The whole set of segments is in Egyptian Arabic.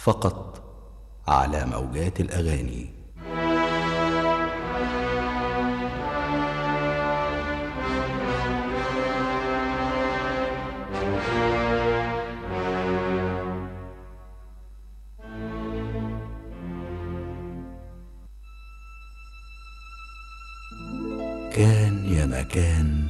فقط على موجات الاغاني كان يا مكان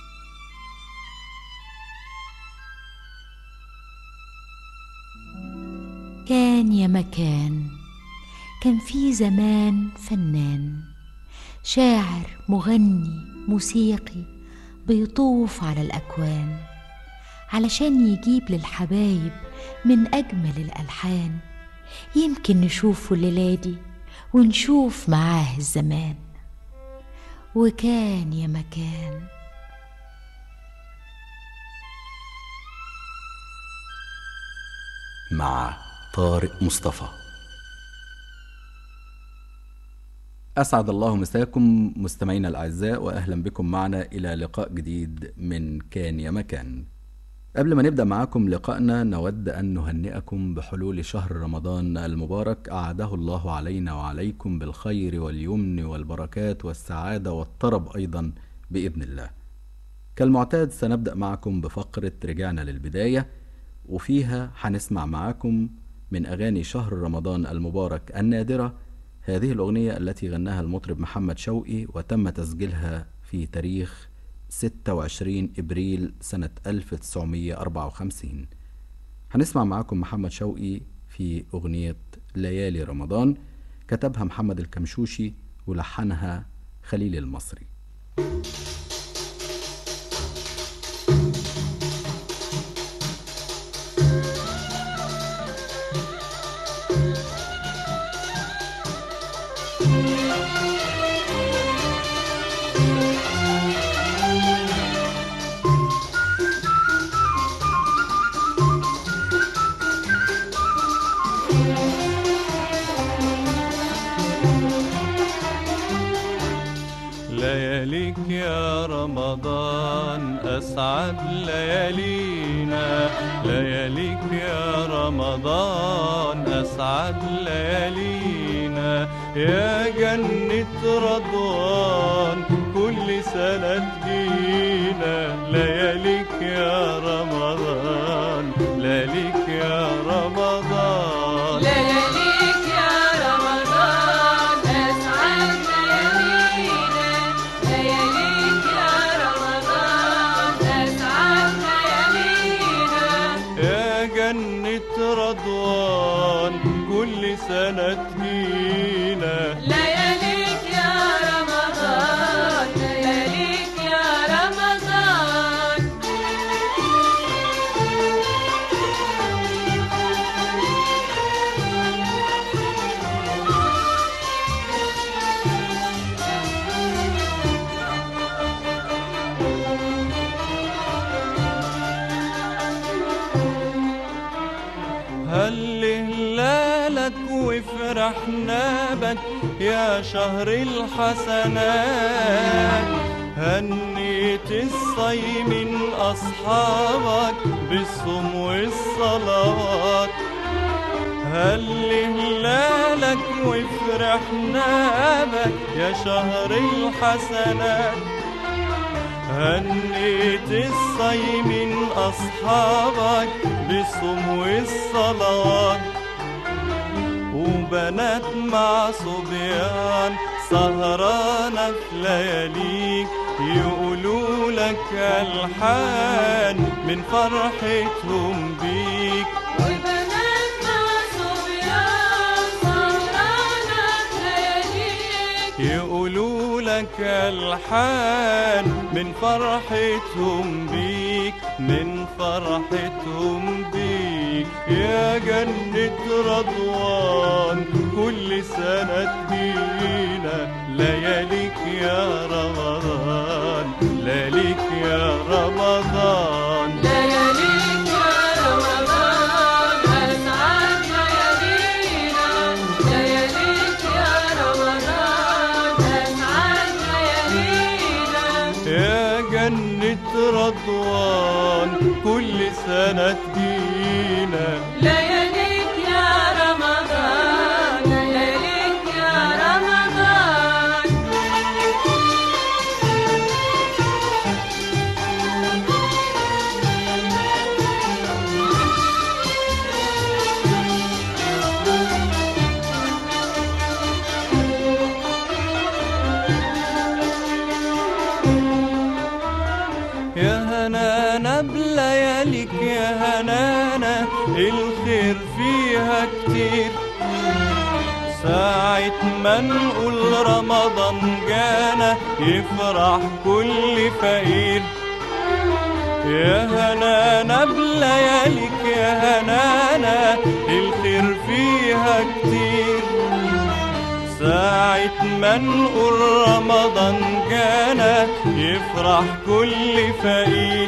كان يا مكان كان في زمان فنان شاعر مغني موسيقي بيطوف على الأكوان علشان يجيب للحبايب من أجمل الألحان يمكن نشوفه الليلة دي ونشوف معاه الزمان وكان يا مكان مع طارق مصطفى أسعد الله مساكم مستمعينا الأعزاء وأهلا بكم معنا إلى لقاء جديد من كان يا مكان قبل ما نبدأ معاكم لقائنا نود أن نهنئكم بحلول شهر رمضان المبارك أعاده الله علينا وعليكم بالخير واليمن والبركات والسعادة والطرب أيضا بإذن الله كالمعتاد سنبدأ معكم بفقرة رجعنا للبداية وفيها هنسمع معاكم من أغاني شهر رمضان المبارك النادرة هذه الأغنية التي غناها المطرب محمد شوقي وتم تسجيلها في تاريخ 26 إبريل سنة 1954 هنسمع معاكم محمد شوقي في أغنية ليالي رمضان كتبها محمد الكمشوشي ولحنها خليل المصري لياليك يا رمضان أسعد ليالينا لياليك يا رمضان أسعد ليالينا يا جنة رضوان كل سنة تجينا لياليك يا رمضان لياليك يا رمضان لياليك يا رمضان أسعد ليالينا لياليك يا رمضان أسعد ليالينا يا جنة رضوان كل سنة تجينا لياليك يا رمضان لياليك يا رمضان هل هلالك وفرحنا بك يا شهر الحسنات هنيت الصيم أصحابك بالصوم والصلوات هل هلالك وفرحنا بك يا شهر الحسنات هنيت الصيم أصحابك بالصوم والصلوات وبنات مع صبيان سهرانة في لياليك يقولوا لك ألحان من فرحتهم بيك والبنات مع صبيان سهرانة في لياليك يقولوا لك ألحان من فرحتهم بيك من فرحتهم بيك يا جنة رضوان كل سنة تجينا لياليك يا رمضان لياليك يا رمضان لياليك يا رمضان أسعد ليالينا لياليك يا رمضان أسعد ليالينا يا جنة رضوان كل سنة تجينا لياليك يا سنة الخير فيها كتير ساعة ما نقول رمضان جانا يفرح كل فقير يا هنانا بلياليك يا هنانا الخير فيها كتير ساعة ما نقول رمضان جانا يفرح كل فقير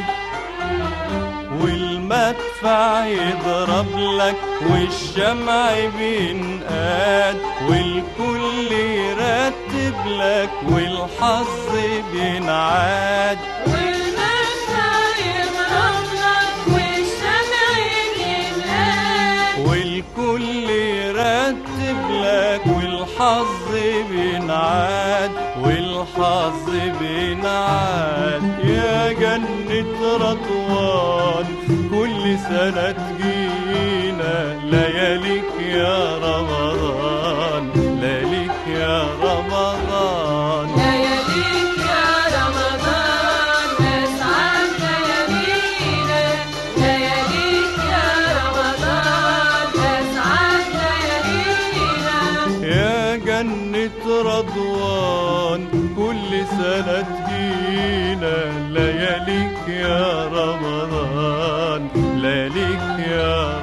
والمدفع يضرب لك والشمع بينقاد والكل يرتب لك والحظ بينعاد والمدفع يضرب لك والشمع ينقاد والكل يرتب لك والحظ بينعاد والحظ بينعاد يا جنة رضوان كل سنة تجينا لياليك يا رمضان لياليك يا رمضان لياليك يا رمضان أسعد ليالينا لياليك يا رمضان أسعد ليالينا يا جنة رضوان كل سنة تجينا لياليك يا رمضان لياليك يا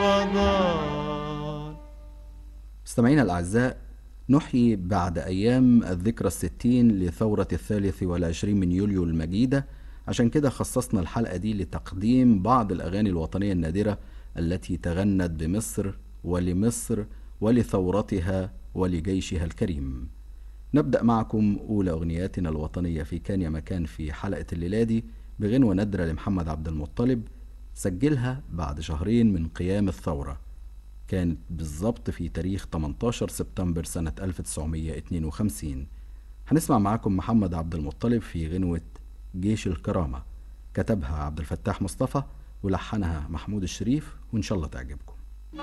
رمضان مستمعينا الأعزاء نحيي بعد أيام الذكرى الستين لثورة الثالث والعشرين من يوليو المجيدة عشان كده خصصنا الحلقة دي لتقديم بعض الأغاني الوطنية النادرة التي تغنت بمصر ولمصر ولثورتها ولجيشها الكريم نبدأ معكم أولى أغنياتنا الوطنية في كان يا مكان في حلقة الليلة دي بغنوة نادرة لمحمد عبد المطلب سجلها بعد شهرين من قيام الثورة كانت بالظبط في تاريخ 18 سبتمبر سنة 1952 هنسمع معاكم محمد عبد المطلب في غنوة جيش الكرامة كتبها عبد الفتاح مصطفى ولحنها محمود الشريف وإن شاء الله تعجبكم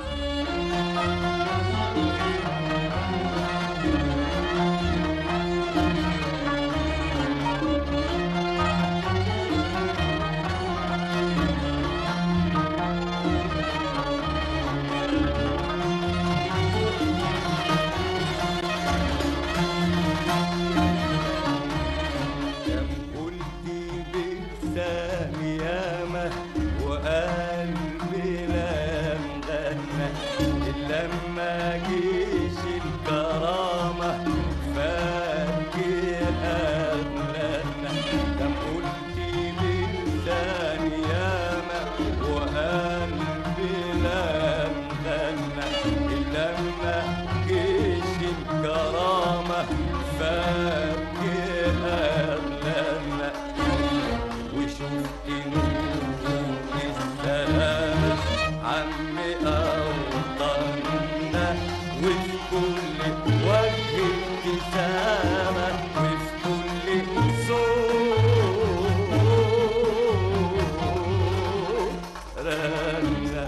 قلت بلساني ياما وقلبي لم غنى لما جيش الكرامة فاكر أغلنا كم قلت بلساني ياما وقلبي لم غنى لما جيش الكرامة فاكر أغلنا وشفت نور السلام عم أوطاننا وفي كل وجه ابتسامة وفي كل صوت رنة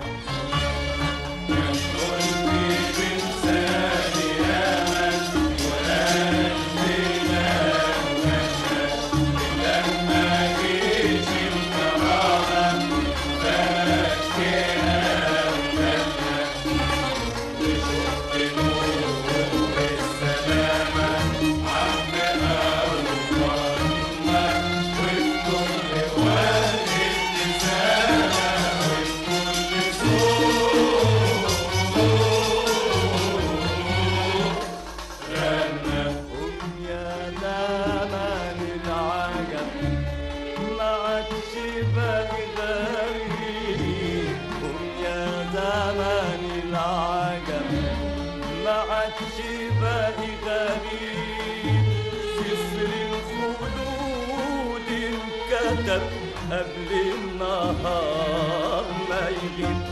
قم يا زمان العجب ما عادش باقي غريب قم يا زمان العجب ما عادش باقي غريب سفر الخلود انكتب قبل النهار ما يغيب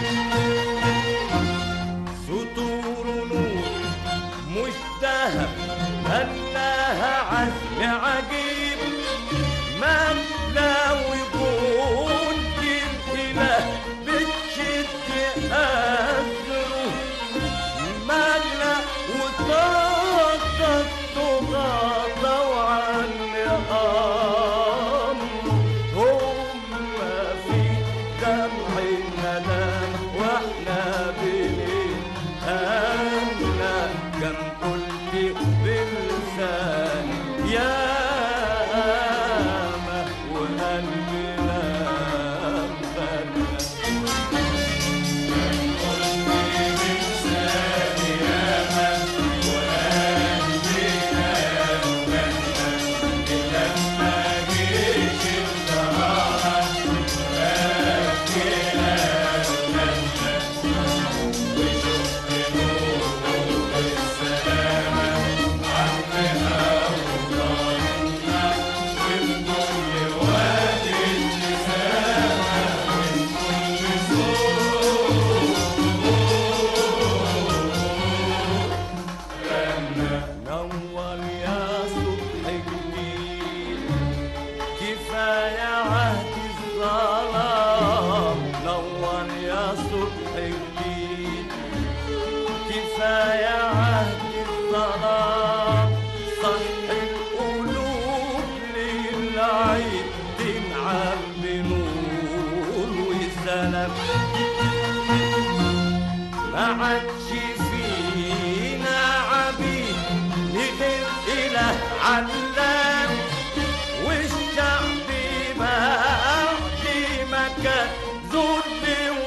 سطور نور مش ذهب خلاها عزم عجيب من لا وجود الاله بتشد أسره ملا وطاقة تغاضى عن أمر هم في دم الصبح جديد كفاية عهد الظلام صح القلوب للعيد تنعم بنور وسلام ما عادش فينا عبيد نغير إله علام والشعب بعد ما كان ذل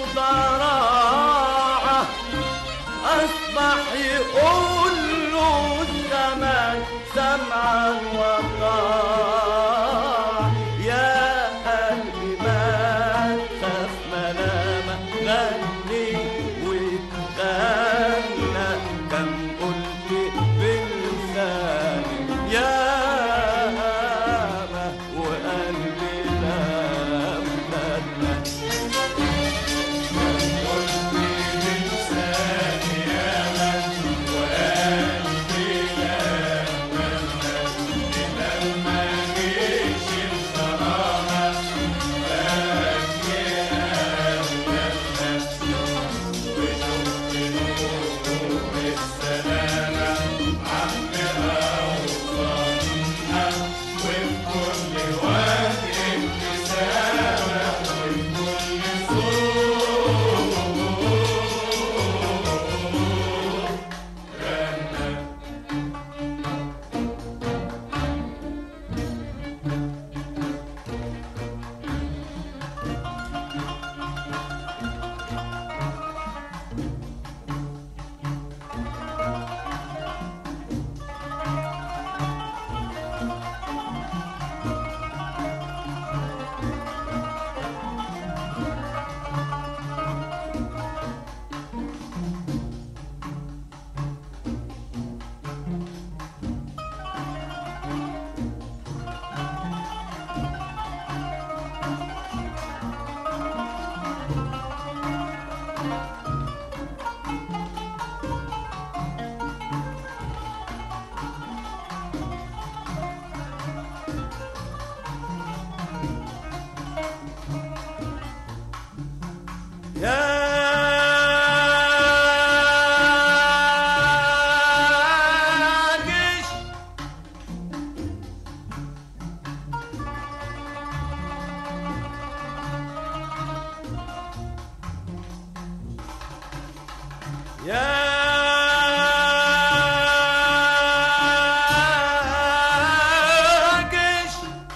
وضراعة أصبح يقول له الزمان سمعا وطاعة يا قلبي ما تخاف ملامة غني واتغنى كم قلت بلساني يا ما وقلبي لم تدنى يا جيش يا جيش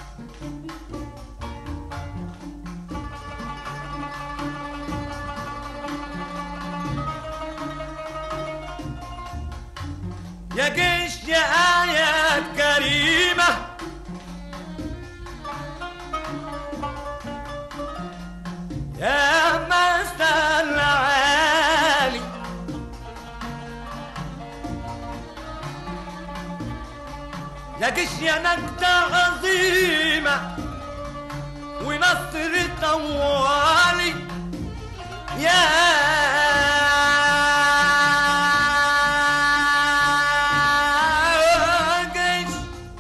يا جيش يا آيات كريمة يا مثل عالي يا جيش يا نجدة عظيمة ونصر طوالي يا جيش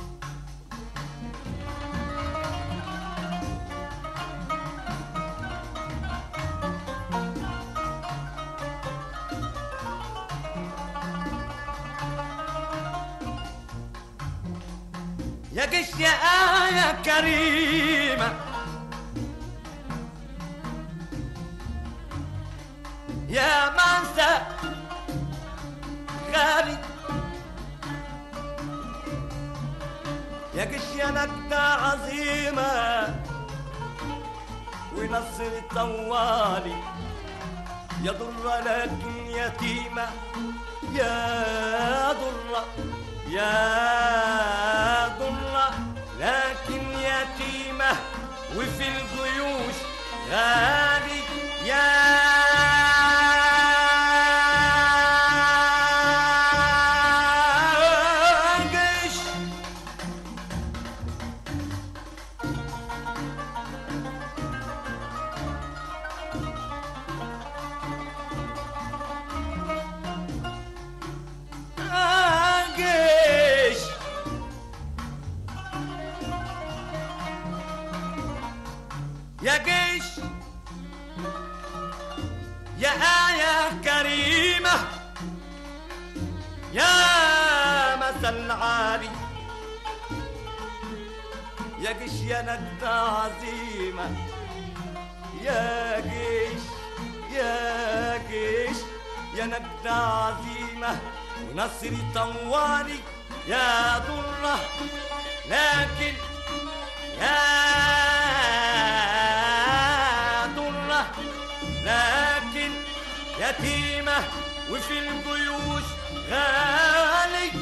يا جيش يا آية كريمة يا منسى غالي يا جيش يا نجدة عظيمة ونصر طوالي يا ضر لكن يتيمة يا ضر يا ضر لكن يتيمة وفي الجيوش غالي يا جيش آه جيش يا جيش عالي يا جيش يا نجدة عظيمة يا جيش يا جيش يا نجدة عظيمة ونصري طوالي يا ضرة لكن يا ضرة لكن يتيمة وفي الجيوش غالي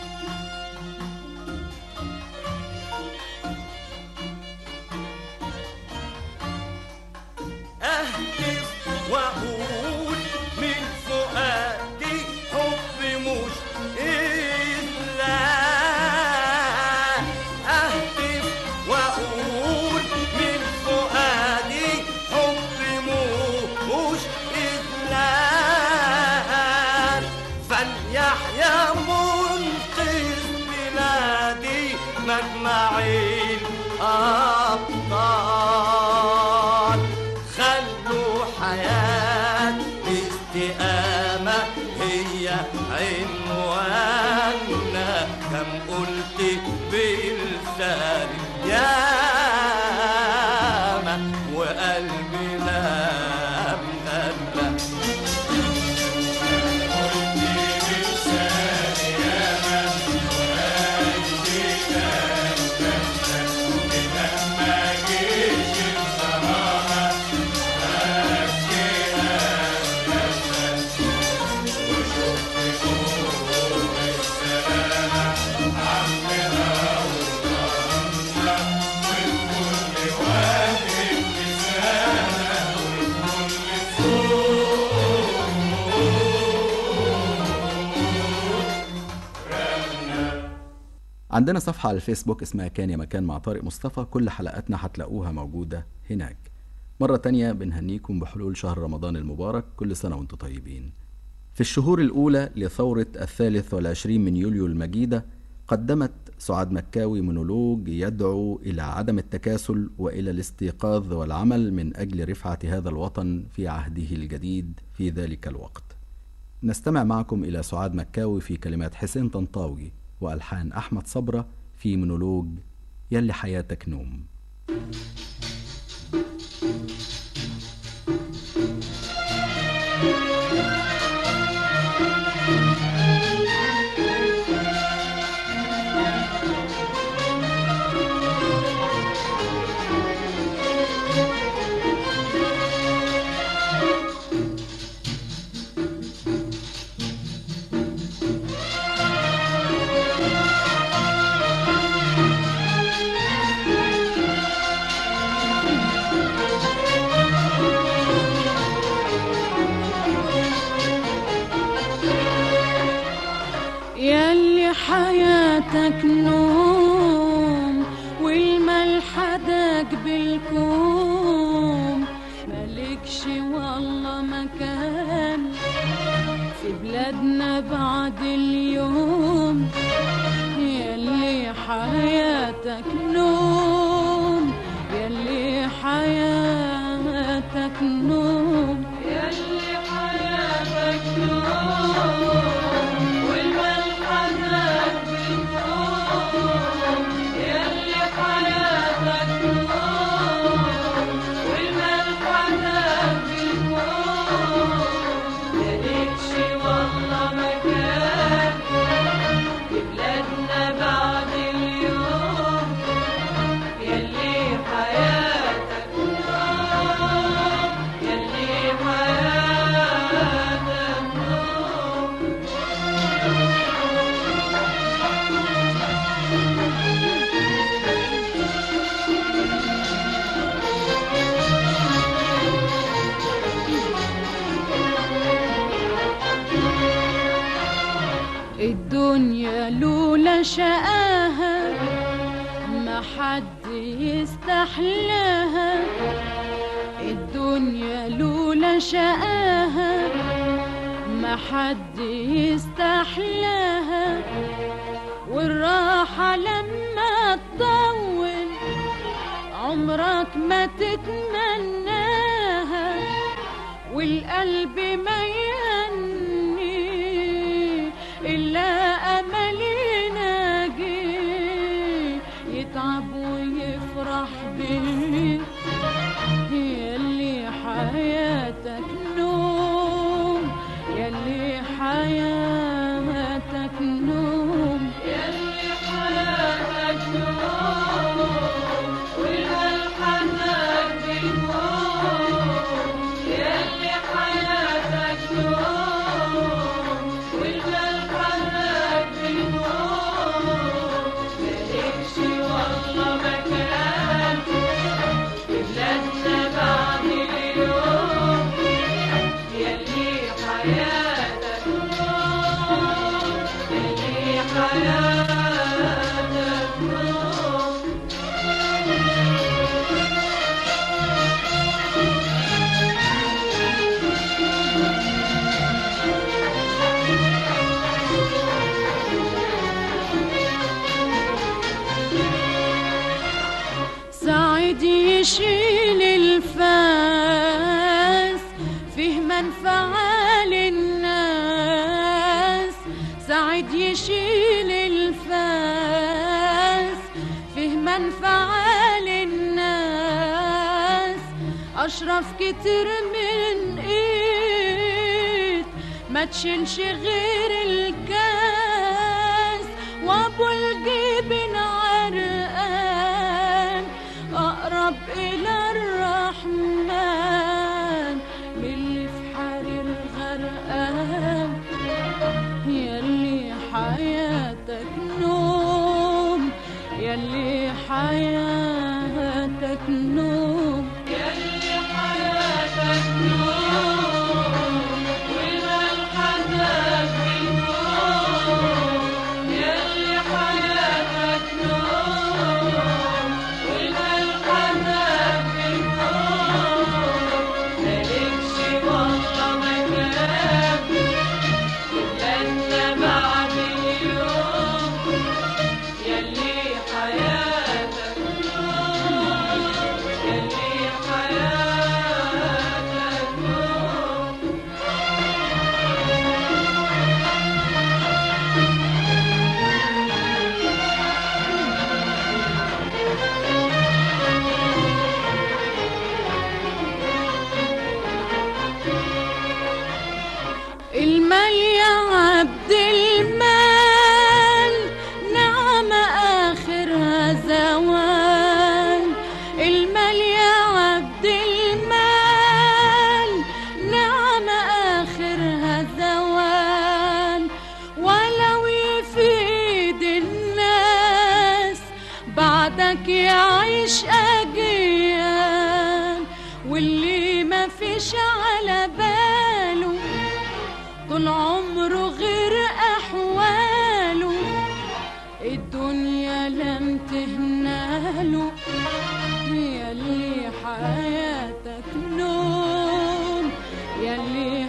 أهتف وأقول من فؤادي حب مش إلا أهتف وأقول من فؤادي حب مش إلا فليحيا منقذ بلادي مجمع الأبطال خلوا حياة الاستقامة هي عنواننا كم قلت بلساني ياما وقلبنا مدلع عندنا صفحة على الفيسبوك اسمها كان يا مكان مع طارق مصطفى كل حلقاتنا هتلاقوها موجودة هناك مرة تانية بنهنيكم بحلول شهر رمضان المبارك كل سنة وانتم طيبين في الشهور الأولى لثورة الثالث والعشرين من يوليو المجيدة قدمت سعاد مكاوي مونولوج يدعو إلى عدم التكاسل وإلى الاستيقاظ والعمل من أجل رفعة هذا الوطن في عهده الجديد في ذلك الوقت نستمع معكم إلى سعاد مكاوي في كلمات حسين طنطاوي وألحان أحمد صبرة في مونولوج يلي حياتك نوم ياللي حياتك نوم والملح داك بالكوم مالكش والله مكان في بلادنا بعد اليوم ياللي حياتك نوم ياللي حياتك نوم ياللي حياتك نوم والملح داك بالكوم ياللي حياتك نوم والملح داك بالكوم مالكش والله مكان في بلادنا بعد اليوم ياللي حياتك نوم ياللي حياتك نوم الدنيا لولا شقاها ما حد يستحلاها الدنيا لولا شقاها ما حد يستحلاها والراحة لما تطول عمرك ما تتمناها والقلب ما يهني إلا أملنا يشيل الفاس فيه منفعة للناس أشرف كتير من إيد ما تشيلش غير الكاس وأبو الجبن عرقان أقرب إلى الرحمن من اللي في حرير غرقان يلي حياتك نوم يلي حياتك نوم يلي حياتك نوم والملحدك بالنوم يلي حياتك نوم والملحدك بالنوم مالكش والله مكان لأن بعد اليوم يلي حياتك نور يلي حياتك نور المال يا عبد المال نعم آخرها زوال المال يا عبد المال نعم آخرها زوال ولو يفيد الناس بعدك يعيش أجيال واللي ما فيش على باله طول عمره غير أحواله الدنيا لم تهناله يلي حياتك نوم يلي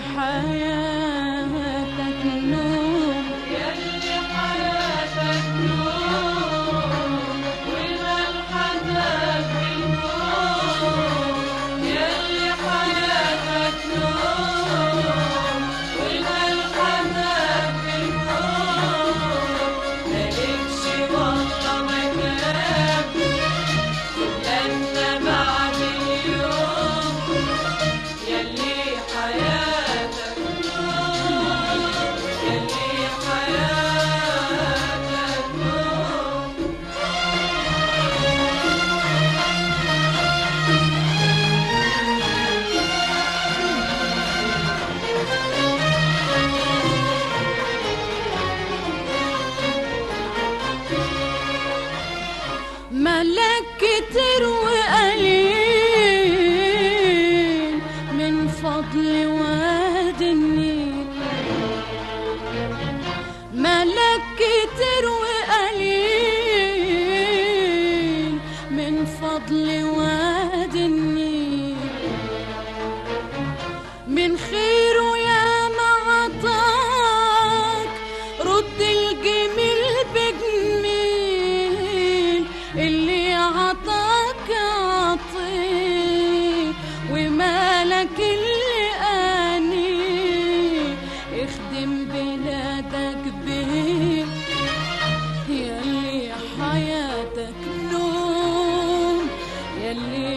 حياتك نوم يلي حياتك نوم والملحدك بالنوم يلي حياتك نوم والملحدك بالنوم مالكش والله مكان لأن بعد اليوم يلي حياتك نور يلي حياتك نور ملك كتير وقليل من فضل واد النيل ملك كتير وقليل من فضل واد النيل من خيره يا ما عطاك رد الجميل بجميل اللي عطاك عطيه ومالك اللي أني اخدم بلادك بيه يلي حياتك نوم يلي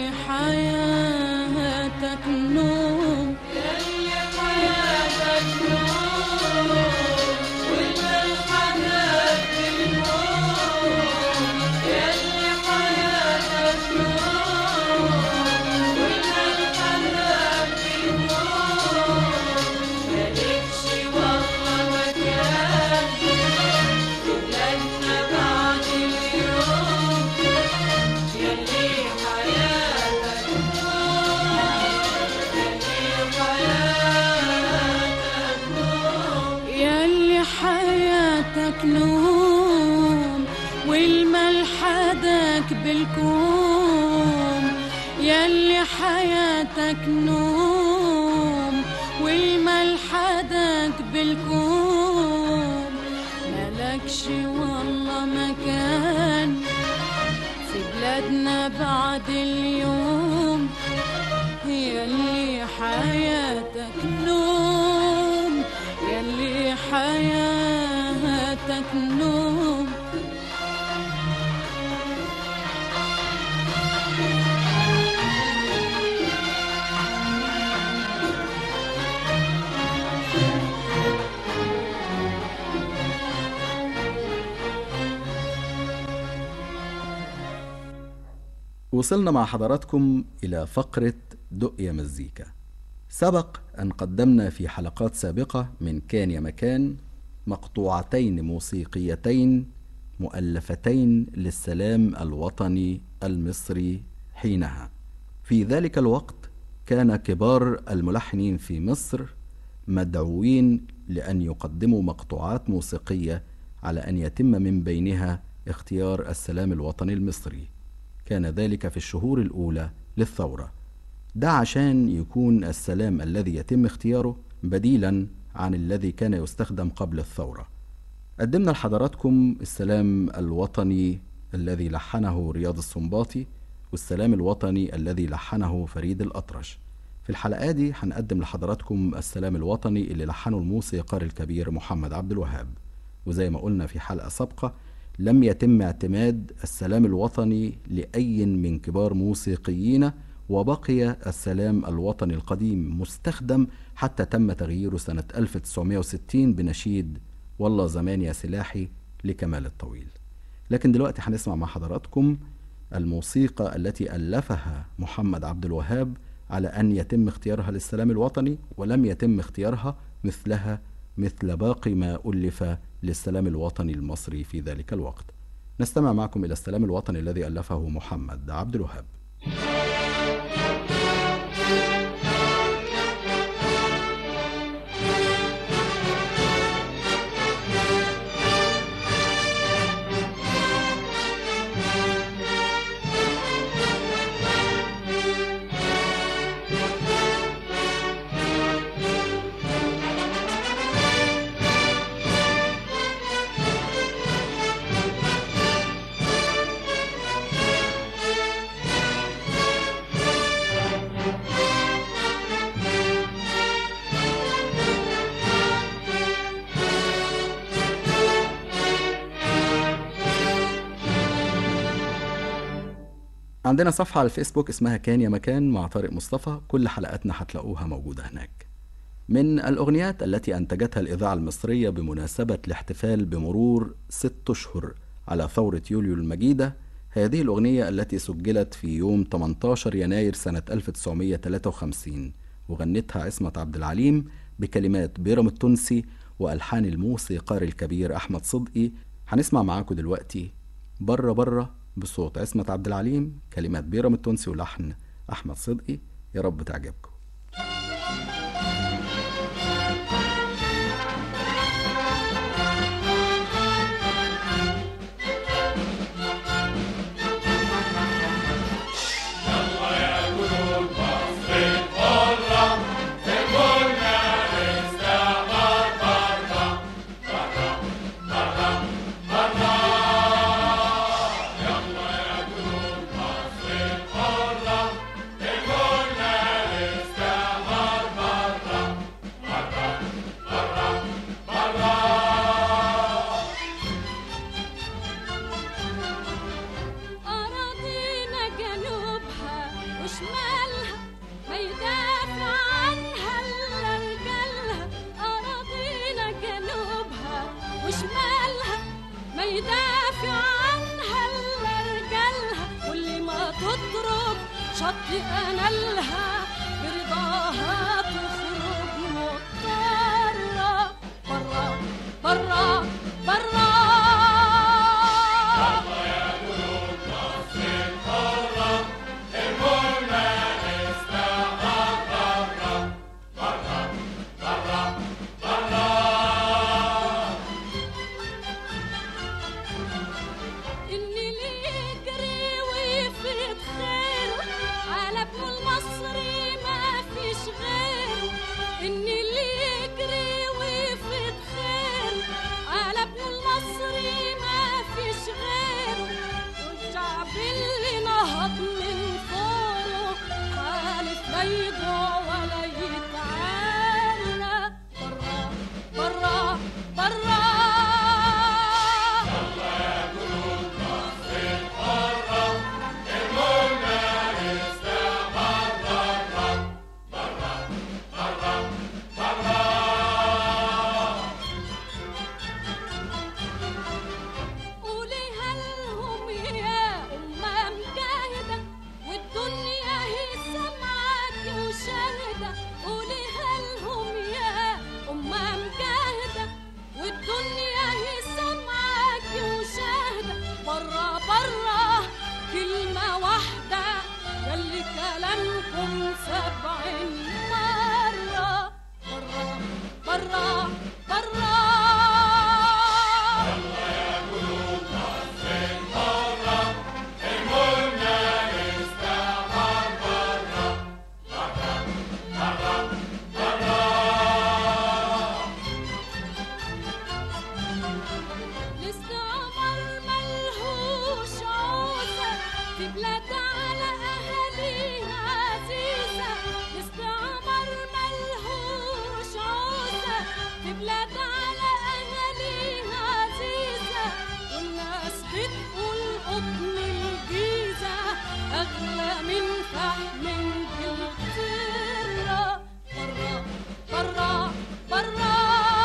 حياتك نوم يلي حياتك نوم والملحدك بالنوم يلي حياتك نوم والملحدك بالنوم مالكش والله مكان لأن بعد اليوم يلي حياتك يلي حياتك نوم والملحدك بالكوم يلي حياتك نوم والملحدك بالكوم ملكش والله مكان في بلادنا بعد اليوم يلي حياتك نوم يلي حياتك وصلنا مع حضراتكم إلى فقرة دق يا مزيكا سبق أن قدمنا في حلقات سابقة من كان يا مكان مقطوعتين موسيقيتين مؤلفتين للسلام الوطني المصري حينها في ذلك الوقت كان كبار الملحنين في مصر مدعوين لأن يقدموا مقطوعات موسيقية على أن يتم من بينها اختيار السلام الوطني المصري كان ذلك في الشهور الأولى للثورة ده عشان يكون السلام الذي يتم اختياره بديلا عن الذي كان يستخدم قبل الثورة قدمنا لحضراتكم السلام الوطني الذي لحنه رياض السنباطي والسلام الوطني الذي لحنه فريد الأطرش في الحلقة دي هنقدم لحضراتكم السلام الوطني اللي لحنه الموسيقار الكبير محمد عبد الوهاب وزي ما قلنا في حلقة سابقة لم يتم اعتماد السلام الوطني لأي من كبار موسيقيين وبقي السلام الوطني القديم مستخدم حتى تم تغييره سنة 1960 بنشيد والله زمان يا سلاحي لكمال الطويل لكن دلوقتي هنسمع مع حضراتكم الموسيقى التي ألفها محمد عبد الوهاب على أن يتم اختيارها للسلام الوطني ولم يتم اختيارها مثلها مثل باقي ما ألف للسلام الوطني المصري في ذلك الوقت نستمع معكم إلى السلام الوطني الذي ألفه محمد عبد الوهاب عندنا صفحة على الفيسبوك اسمها كان يا مكان مع طارق مصطفى كل حلقاتنا هتلاقوها موجودة هناك من الأغنيات التي أنتجتها الإذاعة المصرية بمناسبة الاحتفال بمرور ست أشهر على ثورة يوليو المجيدة هذه الأغنية التي سجلت في يوم 18 يناير سنة 1953 وغنتها عصمت عبد العليم بكلمات بيرم التونسي وألحان الموسيقار الكبير أحمد صدقي هنسمع معاكم دلوقتي بره بره بصوت عصمت عبد العليم كلمات بيرم التونسي ولحن أحمد صدقي يا رب تعجبكم أراضينا جنوبها وشمالها ما يدافع عنها إلا رجالها أراضينا جنوبها وشمالها ما يدافع عنها إلا رجالها واللي ما تضرب شط أنالها برضاها تخرج مضطرة برا برا برا اللي يجري ويفرض خير على ابنه المصري ما فيش غير في بلاد على أهاليها عزيزة والناس بتقول قطن الجيزة أغلى من فحم إنجلترا برا برا برا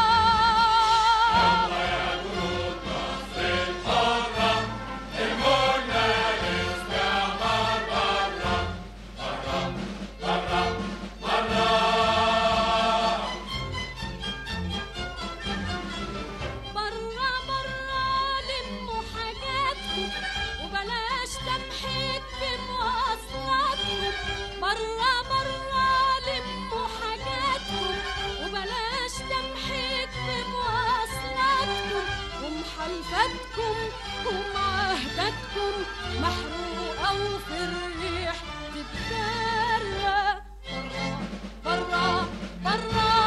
برا برا لموا حاجاتكم وبلاش تمحيك في مواصلاتكم برا برا لموا حاجاتكم وبلاش تمحيك في مواصلاتكم ومحالفاتكم ومعاهداتكم محروقة وفي الريح تتدرى برا برا برا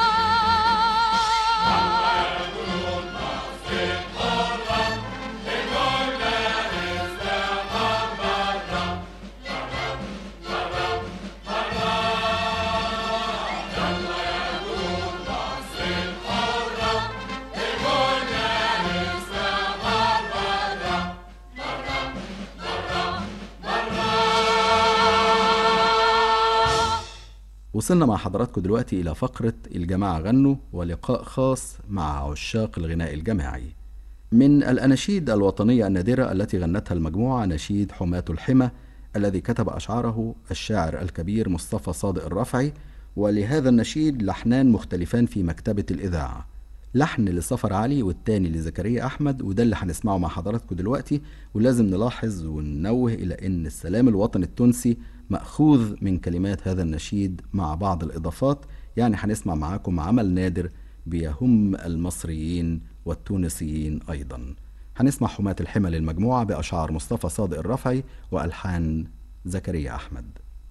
وصلنا مع حضراتكم دلوقتي إلى فقرة الجماعة غنوا ولقاء خاص مع عشاق الغناء الجماعي من الأناشيد الوطنية النادرة التي غنتها المجموعة نشيد حماة الحمى الذي كتب أشعاره الشاعر الكبير مصطفى صادق الرفعي ولهذا النشيد لحنان مختلفان في مكتبة الإذاعة لحن لصفر علي والتاني لزكريا أحمد وده اللي هنسمعه مع حضراتكم دلوقتي ولازم نلاحظ وننوه إلى أن السلام الوطني التونسي مأخوذ من كلمات هذا النشيد مع بعض الإضافات يعني هنسمع معاكم عمل نادر بيهم المصريين والتونسيين أيضا هنسمع حماة الحمى للمجموعة بأشعار مصطفى صادق الرفعي وألحان زكريا أحمد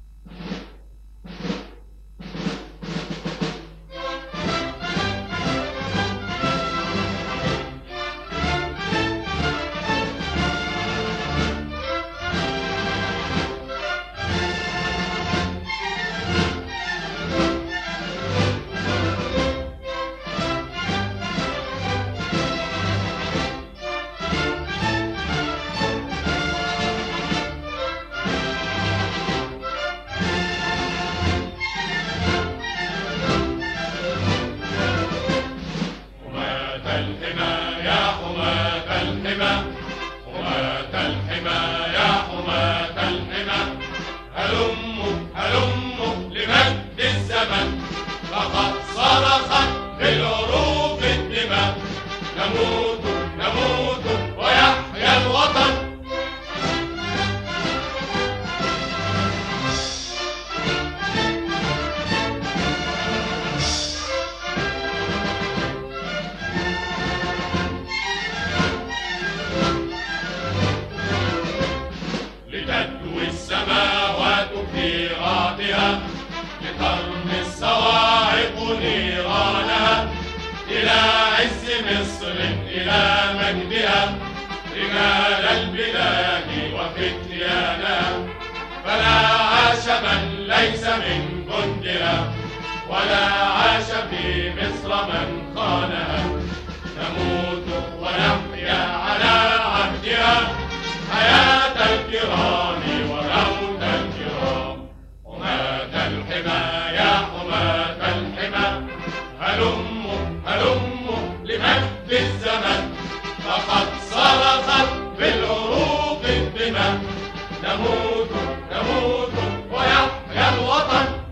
حماة الحمى يا حماة الحمى حماة الحمى يا حماة الحمى هلموا هلموا لمجد الزمن لقد صرخت بالعروق الدماء نموت نموت ويحيا الوطن لتدوي السماوات بغيراتها لترمي الصواعق نيرانها إلى عز مصر إلى مجدها رجال البلاد وفتيانها فلا عاش من ليس من جندها ولا عاش في مصر من خانها نموت ونحيا على عهدها حياة الكرام وموت الكرام حماة الحمى يا حماة الحمى هلموا هلموا لمجد الزمن فقد صرخت بالعروق الدماء نموت نموت ويحيا الوطن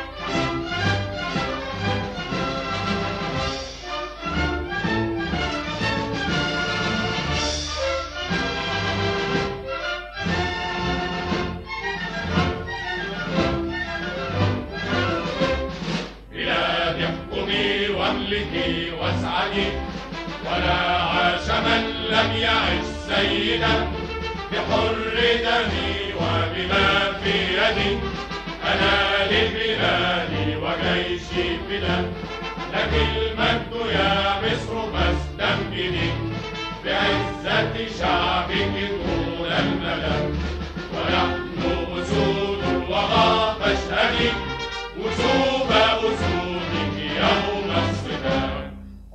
بلادي احكمي واملكي واسعدي ولا عاش من لم يعش سيدا بحر دمي وبما في يدي انا لبلادي وجيشي فدا لك المجد يا مصر فاستمجدي بعزة شعبك طول المدى ونحن أسود الوغى فاشهدي وسوب أسودك يوم الصدام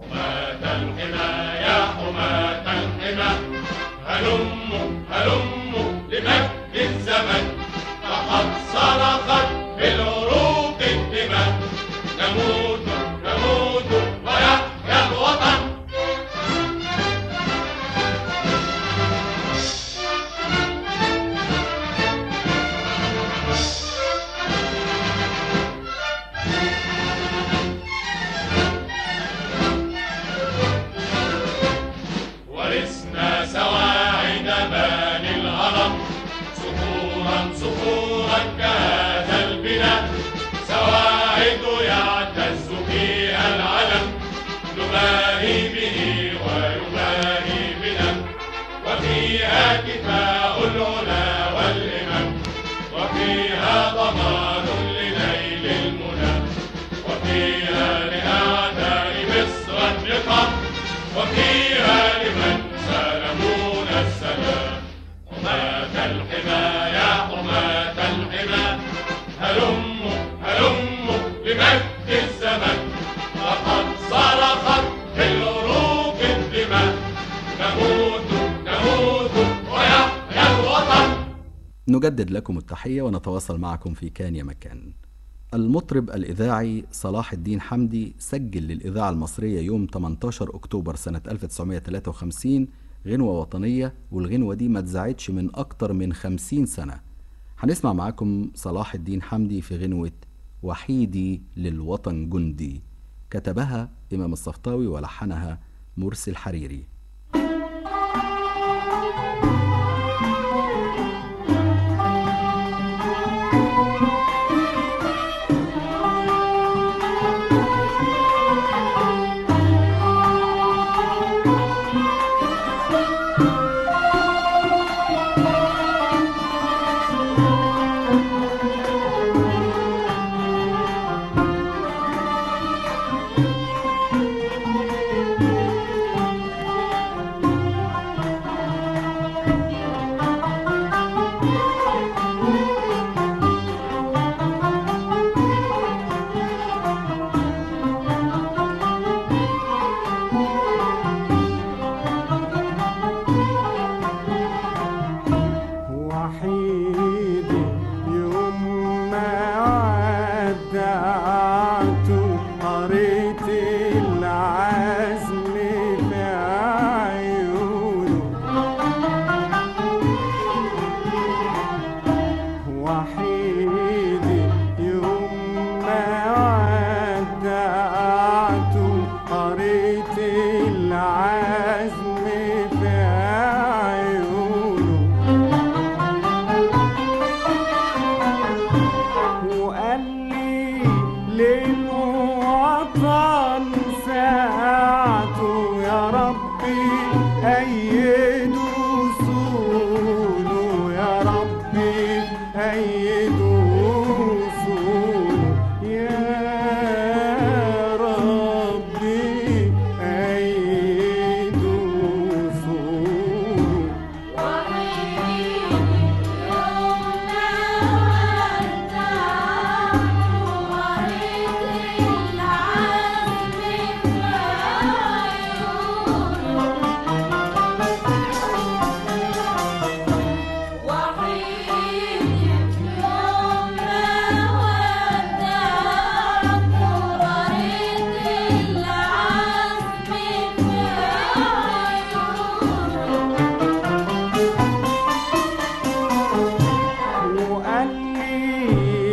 وفيها لمن سلمون السلام حماة الحمى يا حماة الحمى هلموا هلموا لمجد الزمن لقد صرخت في العروق الدماء نموت نموت ويحيا الوطن نجدد لكم التحية ونتواصل معكم في كان يا مكان المطرب الإذاعي صلاح الدين حمدي سجل للإذاعة المصرية يوم 18 أكتوبر سنة 1953 غنوة وطنية والغنوة دي ما اتذاعتش من أكتر من 50 سنة هنسمع معاكم صلاح الدين حمدي في غنوة وحيدي للوطن جندي كتبها إمام الصفطاوي ولحنها مرسي الحريري وحيدي يوم ما ودعت قريت العزم في عيونه وحيدي يوم ما ودعت قريت العزم في عيونه وقال لي للوطن ساعته يا ربي أيدوا صونه يا ربي أيدوا صونه يا ربي أيدوا صونه وقال لي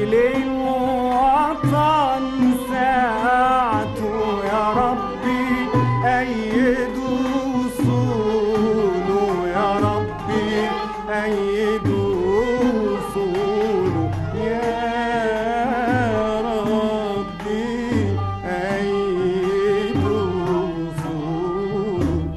للوطن ساعته يا ربي أيدوا صونه يا ربي أيدوا صونه يا ربي أيدوا صونه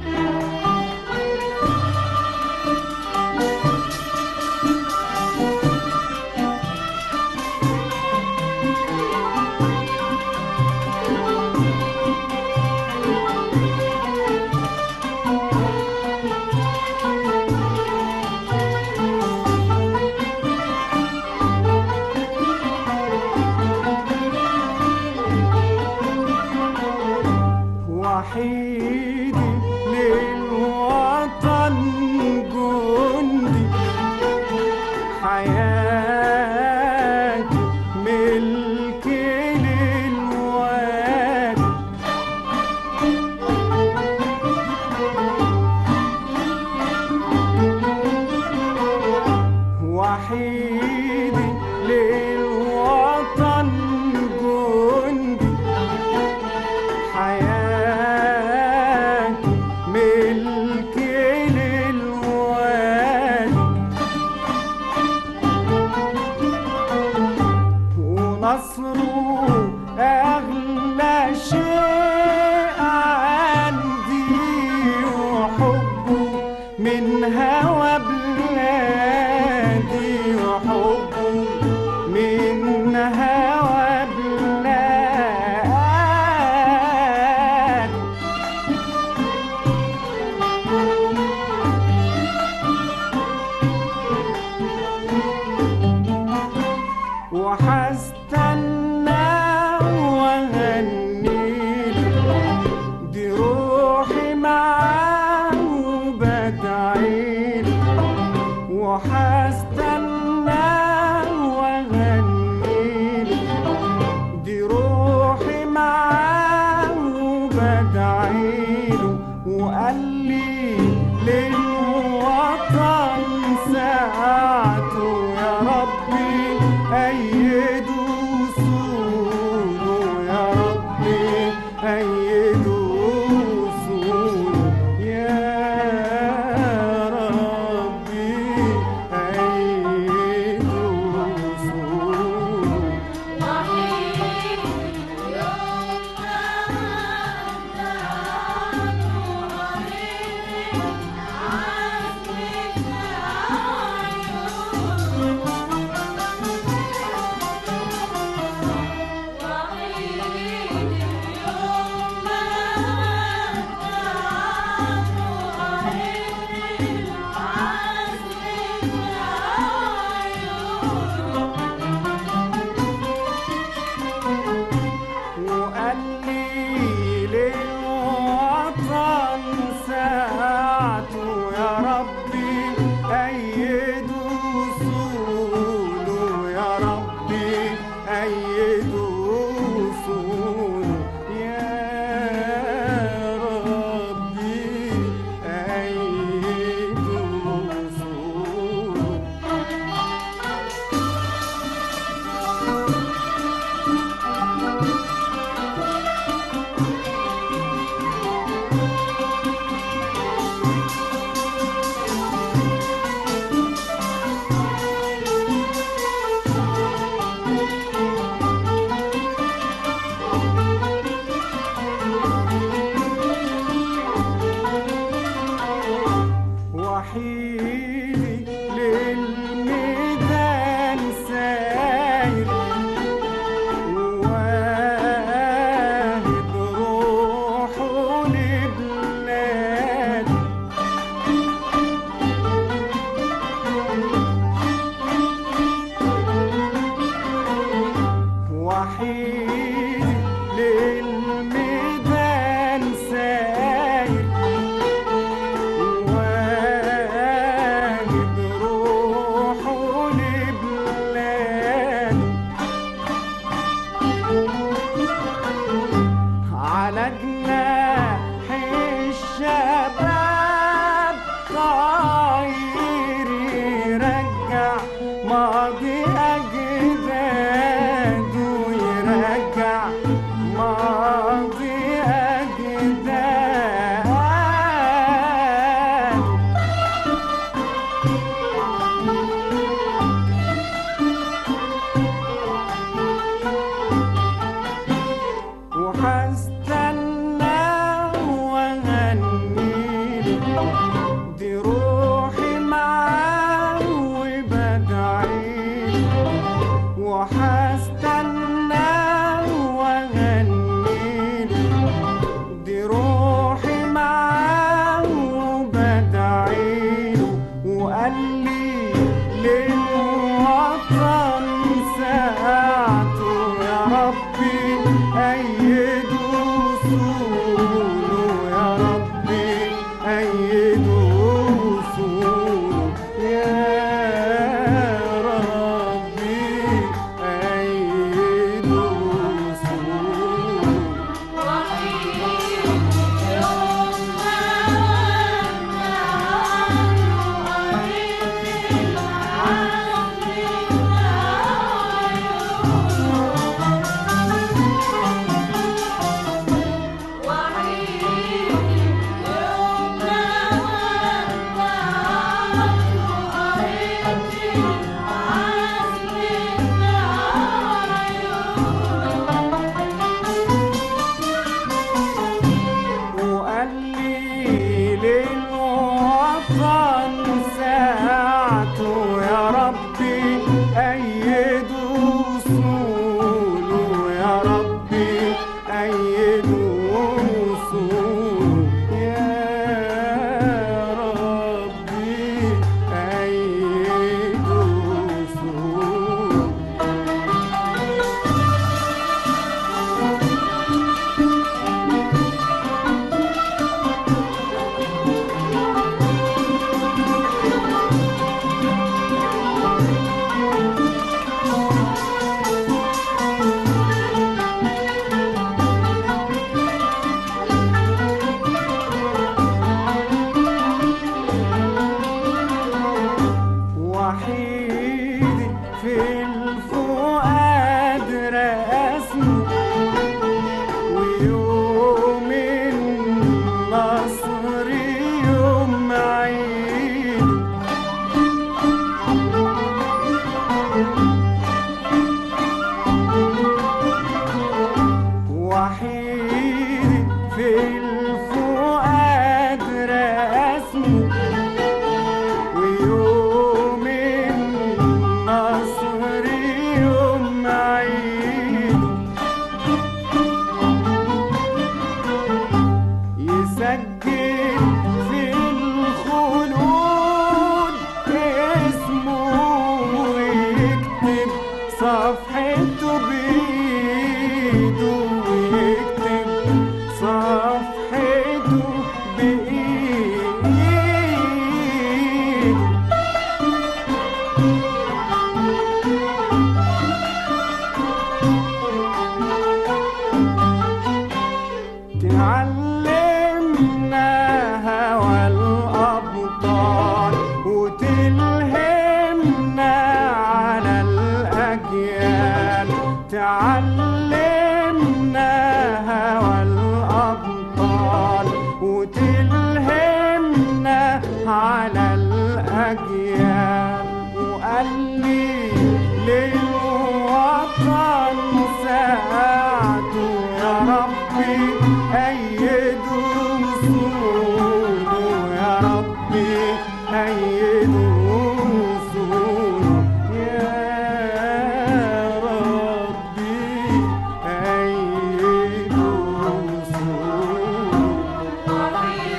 وحيدي للوطن جندي حياتي ملك للوادي وحيدي للوطن جندي حياتي بدعيله وقال لي للوطن ساعته يا ربي أيده وصوله يا ربي أيده وصوله يا ربي أيده وصوله وقال لي للوطن ساعته يا ربي أيده وصوله يا ربي أيده وصوله يا ربي أيده وصوله وحيدي للميدان ساير واهب روحه لبلاد بإيده تعلمنا هوى الأبطال وتلهمنا على الأجيال تعلمنا هوى الأبطال وتلهمنا على الأجيال وقال لي للوطن ساعته يا ربي أيدوا وصوله يا ربي أيدوا وصوله يا ربي أيدوا وصوله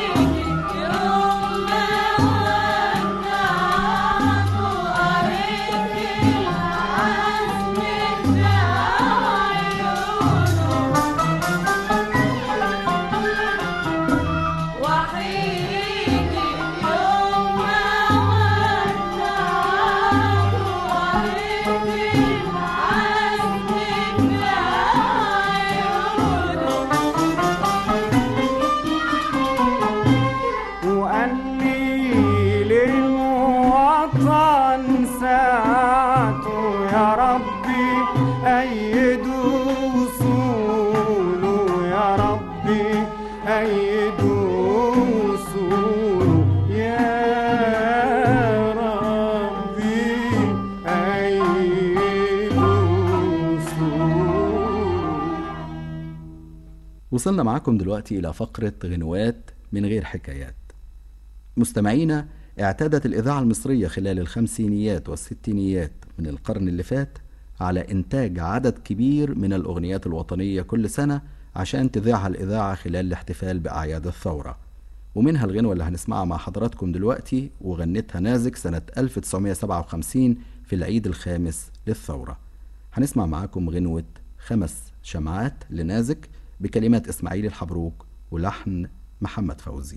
وقال لي للوطن ساعته يا ربي أيدوا وصوله يا ربي أيدوا وصوله يا ربي أيدوا وصوله وصلنا معاكم دلوقتي إلى فقرة غنوات من غير حكايات مستمعينا اعتادت الإذاعة المصرية خلال الخمسينيات والستينيات من القرن اللي فات على إنتاج عدد كبير من الأغنيات الوطنية كل سنة عشان تذيعها الإذاعة خلال الاحتفال بأعياد الثورة ومنها الغنوة اللي هنسمعها مع حضراتكم دلوقتي وغنتها نازك سنة 1957 في العيد الخامس للثورة هنسمع معاكم غنوة خمس شمعات لنازك بكلمات إسماعيل الحبروك ولحن محمد فوزي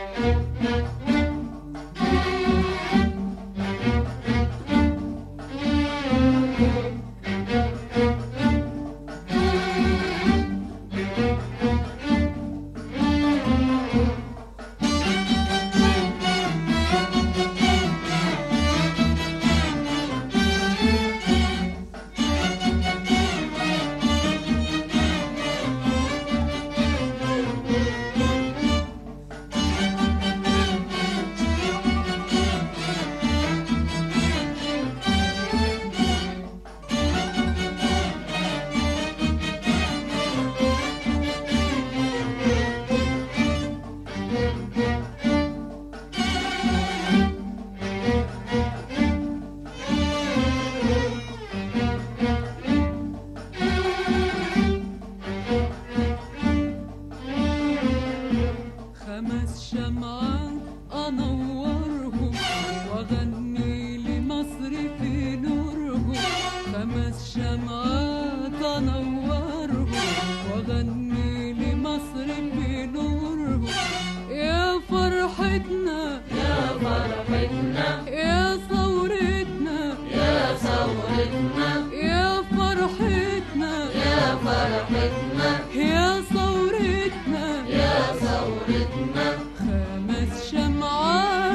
خمس شمعات أنورهم وأغني لمصر في نورهم خمس شمعات أنورهم وأغني لمصر في نورهم يا فرحتنا يا فرحتنا يا ثورتنا يا ثورتنا يا فرحتنا يا فرحتنا يا ثورتنا يا ثورتنا خمس شمعات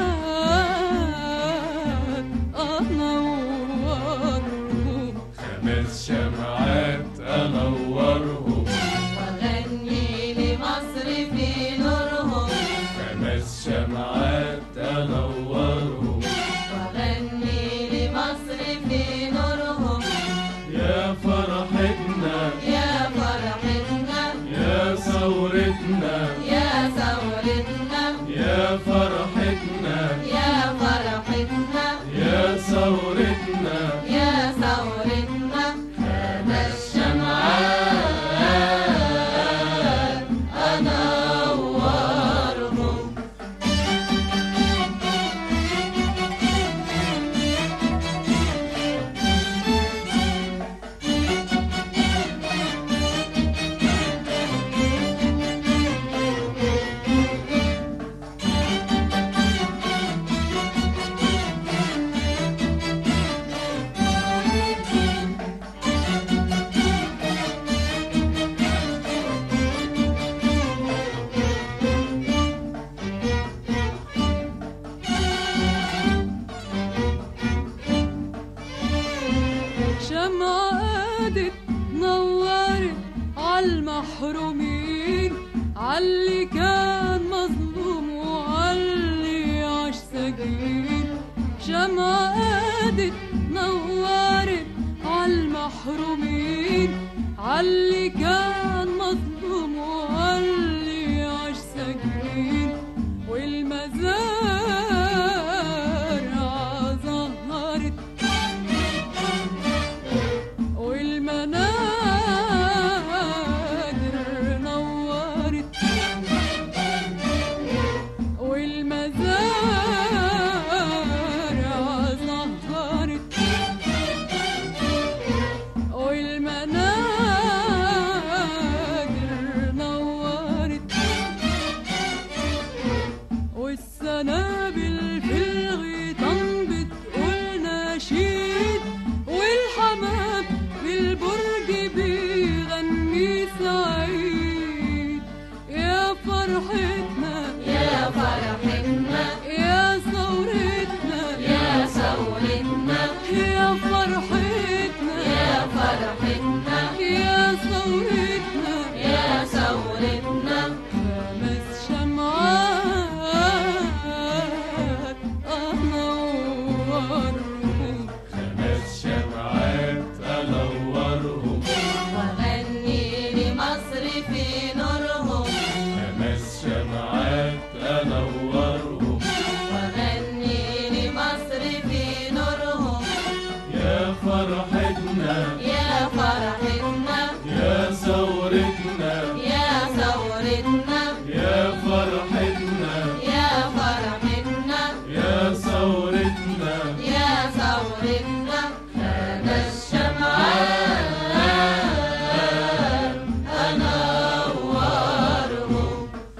جديد شمعة قادت نورت عالمحرومين عاللي كان مظلوم وعاللي عاش سجين والمزارع ظهرت والمنادر نورت والمزارع ظهرت والمنادر نورت والسنابل في الغيطان بتقول نشيد والحمام في البرج بيغني سعيد يا فرحتنا يا فرحتنا يا ثورتنا يا ثورتنا يا فرحتنا يا فرحتنا يا ثورتنا يا ثورتنا خمس شمعات أنورهم خمس شمعات أنورهم وغني لمصر في نورهم خمس شمعات أنورهم وغني لمصر في نورهم يا فرحتنا يا فرحتنا يا ثورتنا يا ثورتنا يا فرحتنا يا فرحتنا يا ثورتنا يا ثورتنا خمس شمعات أنورهم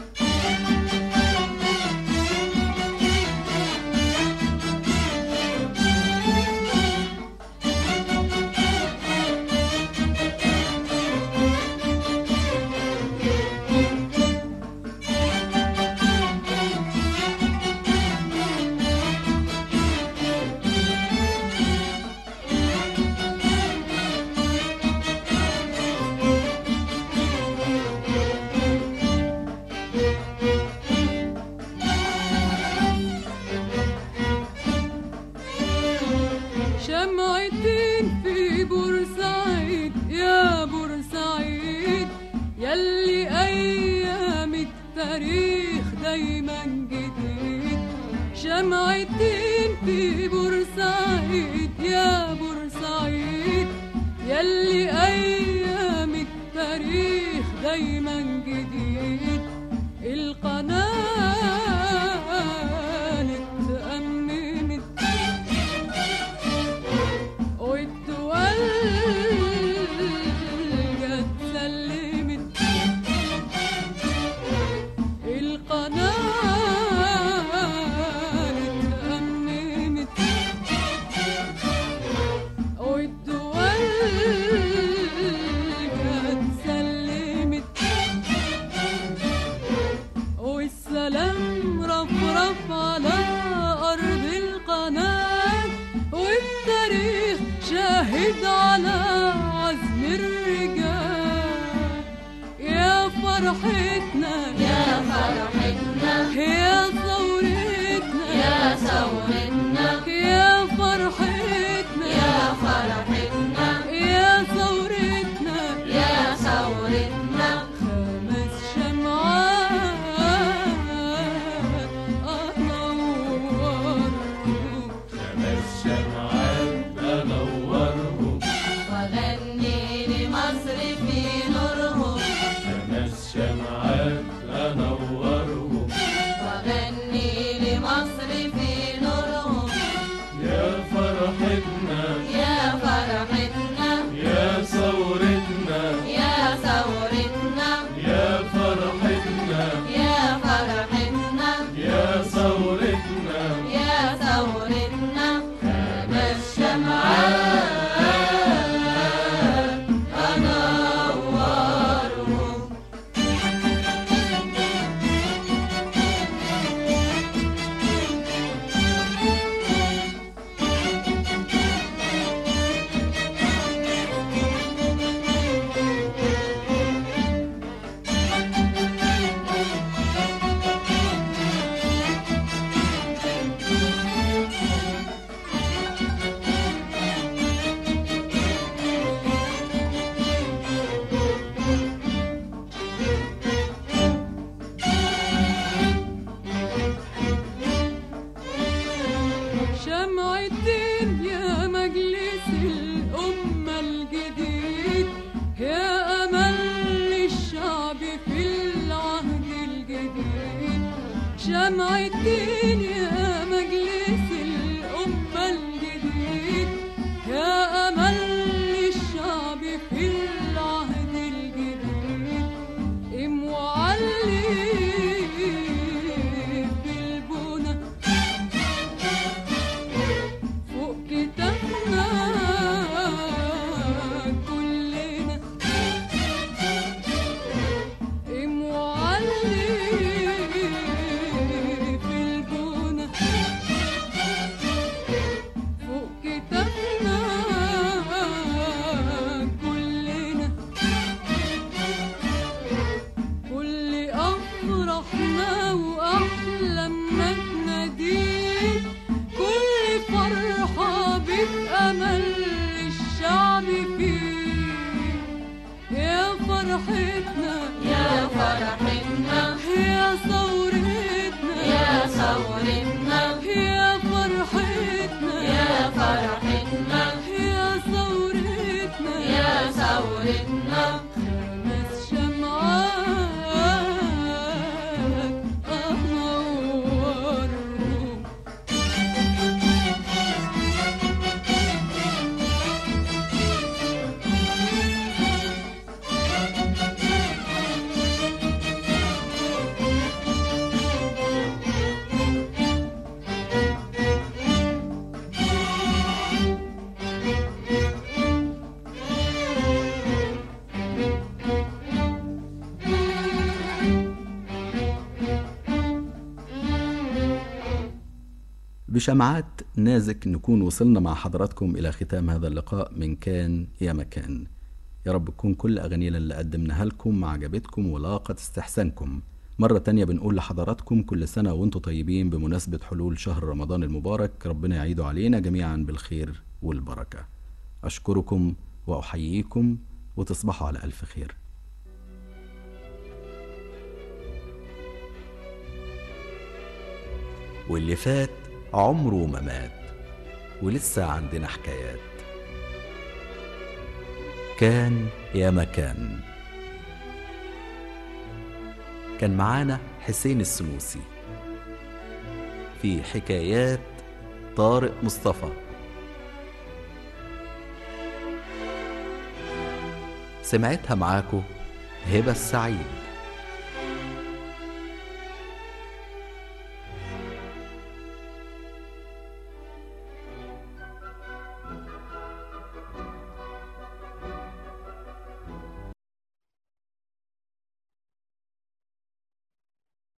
شمعتين في بورسعيد يا بورسعيد يلي أيام التاريخ دايما جديد شمعتين في بورسعيد يا بورسعيد يلي أيام التاريخ دايما جديد القناة اتأمنت والدول جت سلمت القناة اتأمنت والدول جت سلمت والسلام رفرف على أرض القناة والتاريخ شاهد على عزم الرجال يا فرحتنا يا فرحتنا يا ثورتنا يا ثورتنا يا فرحتنا يا فرحتنا يا ثورتنا يا ثورتنا خمس شمعات أنورهم خمس شمعات أنورهم وغني لمصر في نورهم خمس شمعات شمع الدين يا مجلس الأمة الجديد يا أمل الشعب في العهد الجديد قم وعلي بالبنى فوق كتافنا كلنا قم وعلي بالبنى فوق كتافنا كلنا كل أفرحنا وأحلامنا تناديك كل فرحة بأمل الشعب فيك يا فرحتنا يا فرحتنا يا ثورتنا يا ثورتنا يا فرحتنا يا فرحتنا يا ثورتنا يا ثورتنا خمس شمعات أنورهم بشمعات نازك نكون وصلنا مع حضراتكم إلى ختام هذا اللقاء من كان يا مكان يا رب تكون كل أغانينا اللي قدمناها لكم عجبتكم ولاقت استحسانكم مرة تانية بنقول لحضراتكم كل سنة وانتم طيبين بمناسبة حلول شهر رمضان المبارك ربنا يعيده علينا جميعا بالخير والبركة أشكركم وأحييكم وتصبحوا على ألف خير واللي فات عمره ما مات ولسه عندنا حكايات كان يا مكان كان معانا حسين السنوسي في حكايات طارق مصطفى سمعتها معاكو هبة السعيد